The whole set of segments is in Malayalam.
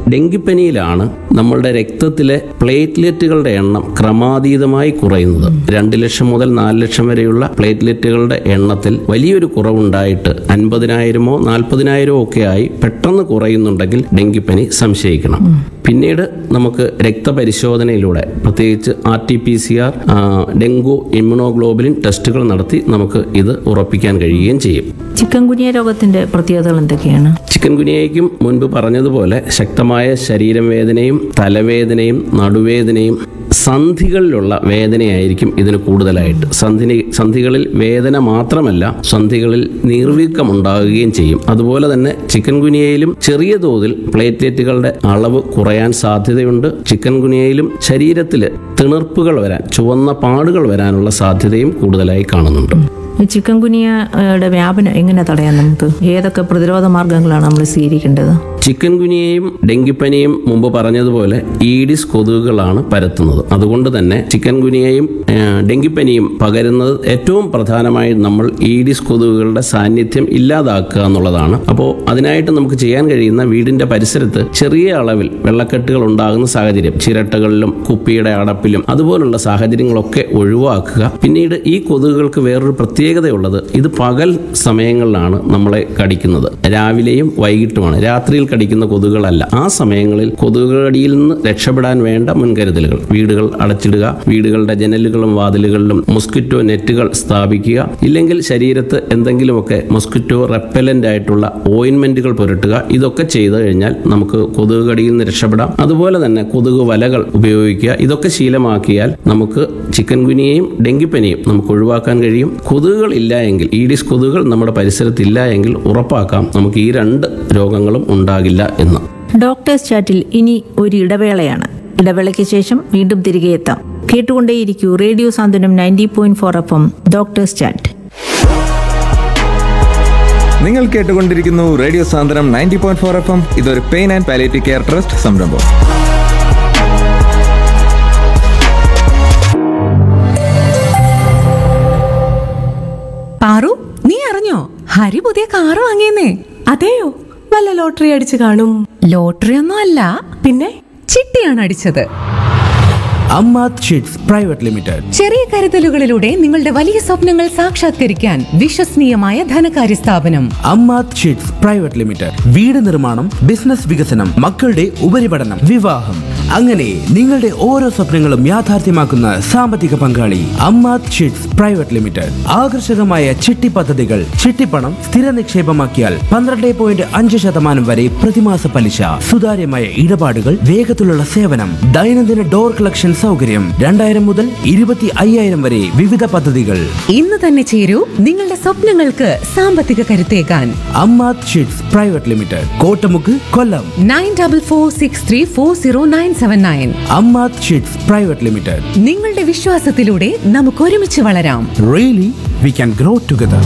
ഡെങ്കിപ്പനിയിലാണ് നമ്മളുടെ രക്തത്തിലെ പ്ലേറ്റ്ലെറ്റുകളുടെ എണ്ണം ക്രമാതീതമായി കുറയുന്നത് രണ്ട് ലക്ഷം മുതൽ നാല് ലക്ഷം വരെയുള്ള പ്ലേറ്റ്ലെറ്റുകളുടെ എണ്ണത്തിൽ വലിയൊരു കുറവുണ്ടായിട്ട് അൻപതിനായിരമോ നാൽപ്പതിനായിരമോ ഒക്കെ ആയി പെട്ടെന്ന് കുറയുന്നുണ്ടെങ്കിൽ ഡെങ്കിപ്പനി സംശയിക്കണം പിന്നീട് നമുക്ക് രക്തപരിശോധനയിലൂടെ പ്രത്യേകിച്ച് R T P C R dengue immunoglobulin ടെസ്റ്റുകൾ നടത്തി നമുക്ക് ഇത് ഉറപ്പിക്കാൻ കഴിയുകയും ചെയ്യും ചിക്കൻ ഗുനിയ രോഗത്തിന്റെ പ്രത്യേകതകൾ എന്തൊക്കെയാണ് ചിക്കൻ ഗുനിയയ്ക്കും മുൻപ് പറഞ്ഞതുപോലെ ശക്തമായ ശരീരം വേദനയും തലവേദനയും നടുവേദനയും സന്ധികളിലുള്ള വേദനയായിരിക്കും ഇതിന് കൂടുതലായിട്ട് സന്ധി സന്ധികളിൽ വേദന മാത്രമല്ല സന്ധികളിൽ നീർവീക്കം ഉണ്ടാകുകയും ചെയ്യും അതുപോലെ തന്നെ ചിക്കൻ ഗുനിയയിലും ചെറിയ തോതിൽ പ്ലേറ്റ്ലെറ്റുകളുടെ അളവ് കുറയാൻ സാധ്യതയുണ്ട് ചിക്കൻ ഗുനിയയിലും ശരീരത്തിൽ തിണർപ്പുകൾ വരാൻ ചുവന്ന പാടുകൾ വരാനുള്ള സാധ്യതയും കൂടുതലായി കാണുന്നുണ്ട് ഈ ചിക്കൻ ഗുനിയയുടെ വ്യാപനം എങ്ങനെ തടയാൻ നമുക്ക് ഏതൊക്കെ പ്രതിരോധ മാർഗങ്ങളാണ് നമ്മൾ സ്വീകരിക്കേണ്ടത് ചിക്കൻ ഗുനിയയും ഡെങ്കിപ്പനിയും മുമ്പ് പറഞ്ഞതുപോലെ ഈഡിസ് കൊതുകുകളാണ് പരത്തുന്നത് അതുകൊണ്ട് തന്നെ ചിക്കൻ ഗുനിയയും ആ, ഡെങ്കിപ്പനിയും പകരുന്നത് ഏറ്റവും പ്രധാനമായി നമ്മൾ ഈഡിസ് കൊതുകുകളുടെ സാന്നിധ്യം ഇല്ലാതാക്കുക എന്നുള്ളതാണ് അപ്പോൾ അതിനായിട്ട് നമുക്ക് ചെയ്യാൻ കഴിയുന്ന വീടിന്റെ പരിസരത്ത് ചെറിയ അളവിൽ വെള്ളക്കെട്ടുകൾ ഉണ്ടാകുന്ന സാഹചര്യം ചിരട്ടകളിലും കുപ്പിയുടെ അടപ്പിലും അതുപോലുള്ള സാഹചര്യങ്ങളൊക്കെ ഒഴിവാക്കുക പിന്നീട് ഈ കൊതുകുകൾക്ക് വേറൊരു പ്രത്യേകതയുള്ളത് ഇത് പകൽ സമയങ്ങളിലാണ് നമ്മളെ കടിക്കുന്നത് രാവിലെയും വൈകിട്ടുമാണ് രാത്രിയിൽ കടിക്കുന്ന കൊതുകുകളല്ല ആ സമയങ്ങളിൽ കൊതുക് കടിയിൽ നിന്ന് രക്ഷപ്പെടാൻ വേണ്ട മുൻകരുതലുകൾ വീടുകൾ അടച്ചിടുക വീടുകളുടെ ജനലുകളും വാതിലുകളിലും മൊസ്കിറ്റോ നെറ്റുകൾ സ്ഥാപിക്കുക ഇല്ലെങ്കിൽ ശരീരത്ത് എന്തെങ്കിലുമൊക്കെ മൊസ്കിറ്റോ റെപ്പലന്റ് ആയിട്ടുള്ള ഓയിൻമെന്റുകൾ പുരട്ടുക ഇതൊക്കെ ചെയ്തു കഴിഞ്ഞാൽ നമുക്ക് കൊതുക് കടിയിൽ നിന്ന് രക്ഷപ്പെടാം അതുപോലെ തന്നെ കൊതുക് വലകൾ ഉപയോഗിക്കുക ഇതൊക്കെ ശീലമാക്കിയാൽ നമുക്ക് ചിക്കൻ ഗുനിയയും ഡെങ്കിപ്പനിയും നമുക്ക് ഒഴിവാക്കാൻ കഴിയും കൊതുകുകൾ ഇല്ല എങ്കിൽ ഈഡിസ് കൊതുകുകൾ നമ്മുടെ പരിസരത്ത് ഇല്ല എങ്കിൽ ഉറപ്പാക്കാം നമുക്ക് ഈ രണ്ട് രോഗങ്ങളും ഉണ്ടാകില്ല എന്ന് ഡോക്ടേഴ്സ് ചാറ്റിൽ ഇനി ഒരു ഇടവേളയാണ് ഇടവേളയ്ക്ക് ശേഷം വീണ്ടും തിരികെ എത്താം കേട്ടുകൊണ്ടേയിരിക്കൂ radio Santhwanam ninety point four F M doctors chat നിങ്ങൾ കേട്ടുകൊണ്ടിരിക്കുന്നു radio Santhwanam ninety point four F M ഇതൊരു pain and palliative care trust സംരംഭം പാറു നീ അറിഞ്ഞോ ഹരി പുതിയ കാറ് വാങ്ങിയെന്നേ അതെയോ വല്ല ലോട്ടറി അടിച്ചു കാണും ലോട്ടറി ഒന്നും അല്ല പിന്നെ ചിട്ടിയാണ് അടിച്ചത് അമ്മാത് ഷീറ്റ്സ് പ്രൈവറ്റ് ലിമിറ്റഡ് ചെറിയ കരുതലുകളിലൂടെ നിങ്ങളുടെ വലിയ സ്വപ്നങ്ങൾ സാക്ഷാത്കരിക്കാൻ വിശ്വസനീയമായ ധനകാര്യ സ്ഥാപനം അമ്മാത് ഷീറ്റ്സ് പ്രൈവറ്റ് ലിമിറ്റഡ് വീട് നിർമ്മാണം ബിസിനസ് വികസനം മക്കളുടെ ഉപരിപഠനം വിവാഹം അങ്ങനെ നിങ്ങളുടെ ഓരോ സ്വപ്നങ്ങളും യാഥാർത്ഥ്യമാക്കുന്ന സാമ്പത്തിക പങ്കാളി അമ്മാത് ഷീറ്റ്സ് പ്രൈവറ്റ് ലിമിറ്റഡ് ആകർഷകമായ ചിട്ടി പദ്ധതികൾ ചിട്ടിപ്പണം സ്ഥിര നിക്ഷേപമാക്കിയാൽ പന്ത്രണ്ട് പോയിന്റ് അഞ്ച് ശതമാനം വരെ പ്രതിമാസ പലിശ സുതാര്യമായ ഇടപാടുകൾ വേഗത്തിലുള്ള സേവനം ദൈനംദിന ഡോർ കളക്ഷൻ സൗകര്യം രണ്ടായിരം മുതൽ ഇരുപത്തി അയ്യായിരം വരെ വിവിധ പദ്ധതികൾ ഇന്ന് തന്നെ ചേരൂ നിങ്ങളുടെ സ്വപ്നങ്ങൾക്ക് സാമ്പത്തിക കരുത്തേകാൻ Ammath sheets private limited Kottamukku Kollam nine double four six three four zero nine seven nine Ammath sheets private limited നിങ്ങളുടെ വിശ്വാസത്തിലൂടെ നമുക്ക് ഒരുമിച്ച് വളരാം really we can grow together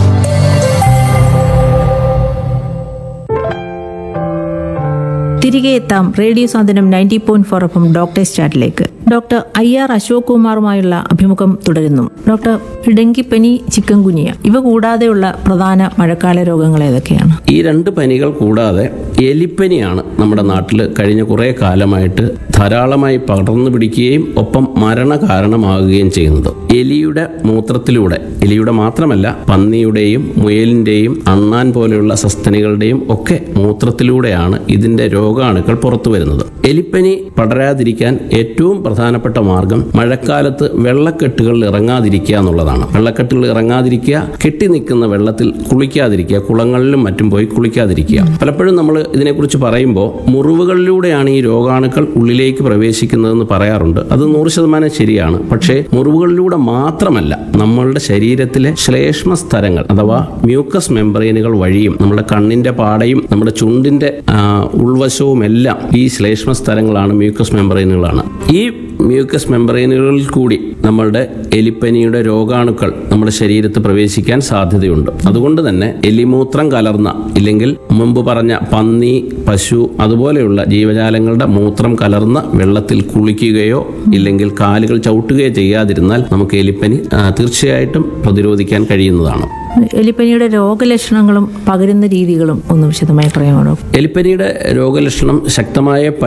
തിരികെ എത്താം radio Santhwanam ninety point four F M doctors ചാറ്റിലേക്ക് ഡോക്ടർ ഐ ആർ അശോക് കുമാറുമായുള്ള അഭിമുഖം തുടരുന്നു ഡോക്ടർ ഡെങ്കിപ്പനി ചിക്കൻ ഗുനിയ ഇവ കൂടാതെയുള്ള പ്രധാന മഴക്കാല രോഗങ്ങൾ ഏതൊക്കെയാണ് ഈ രണ്ട് പനികൾ കൂടാതെ എലിപ്പനിയാണ് നമ്മുടെ നാട്ടിൽ കഴിഞ്ഞ കുറേ കാലമായിട്ട് ധാരാളമായി പടർന്നു പിടിക്കുകയും ഒപ്പം മരണ കാരണമാകുകയും ചെയ്യുന്നത് എലിയുടെ മൂത്രത്തിലൂടെ എലിയുടെ മാത്രമല്ല പന്നിയുടെയും മുയലിൻ്റെയും അണ്ണാൻ പോലെയുള്ള സസ്തനികളുടെയും ഒക്കെ മൂത്രത്തിലൂടെയാണ് ഇതിന്റെ രോഗാണുക്കൾ പുറത്തു വരുന്നത് എലിപ്പനി പടരാതിരിക്കാൻ ഏറ്റവും പ്രധാനപ്പെട്ട മാർഗം മഴക്കാലത്ത് വെള്ളക്കെട്ടുകളിൽ ഇറങ്ങാതിരിക്കുക എന്നുള്ളതാണ് വെള്ളക്കെട്ടുകളിൽ ഇറങ്ങാതിരിക്കുക കെട്ടി നിൽക്കുന്ന വെള്ളത്തിൽ കുളിക്കാതിരിക്കുക കുളങ്ങളിലും മറ്റും പോയി കുളിക്കാതിരിക്കുക പലപ്പോഴും നമ്മൾ ഇതിനെക്കുറിച്ച് പറയുമ്പോൾ മുറിവുകളിലൂടെയാണ് ഈ രോഗാണുക്കൾ ഉള്ളിലേക്ക് പ്രവേശിക്കുന്നതെന്ന് പറയാറുണ്ട് അത് നൂറ് ശതമാനം ശരിയാണ് പക്ഷേ മുറിവുകളിലൂടെ മാത്രമല്ല നമ്മളുടെ ശരീരത്തിലെ ശ്ലേഷ്മ സ്ഥലങ്ങൾ അഥവാ മ്യൂക്കസ് മെമ്പറൈനുകൾ വഴിയും നമ്മുടെ കണ്ണിന്റെ പാടയും നമ്മുടെ ചുണ്ടിന്റെ ആ, ഉൾവശവും എല്ലാം ഈ ശ്ലേഷ്മ സ്ഥലങ്ങളാണ് മ്യൂക്കസ് മെമ്പറൈനുകളാണ് ഈ മ്യൂക്കസ് മെമ്പറൈനുകളിൽ കൂടി നമ്മളുടെ എലിപ്പനിയുടെ രോഗാണുക്കൾ നമ്മുടെ ശരീരത്ത് പ്രവേശിക്കാൻ സാധ്യതയുണ്ട് അതുകൊണ്ട് തന്നെ എലിമൂത്രം കലർന്ന ഇല്ലെങ്കിൽ മുമ്പ് പറഞ്ഞ പന്നി പശു അതുപോലെയുള്ള ജീവജാലങ്ങളുടെ മൂത്രം കലർന്ന വെള്ളത്തിൽ കുളിക്കുകയോ ഇല്ലെങ്കിൽ കാലുകൾ ചവിട്ടുകയോ ചെയ്യാതിരുന്നാൽ നമുക്ക് എലിപ്പനി ആ, തീർച്ചയായിട്ടും പ്രതിരോധിക്കാൻ കഴിയുന്നതാണ് എലിപ്പനിയുടെ രോഗലക്ഷണങ്ങളും പകരുന്ന രീതികളും ഒന്ന് വിശദമായി പറയാമോ ഡോക്ടർ എലിപ്പനിയുടെ രോഗലക്ഷണം ശക്തമായ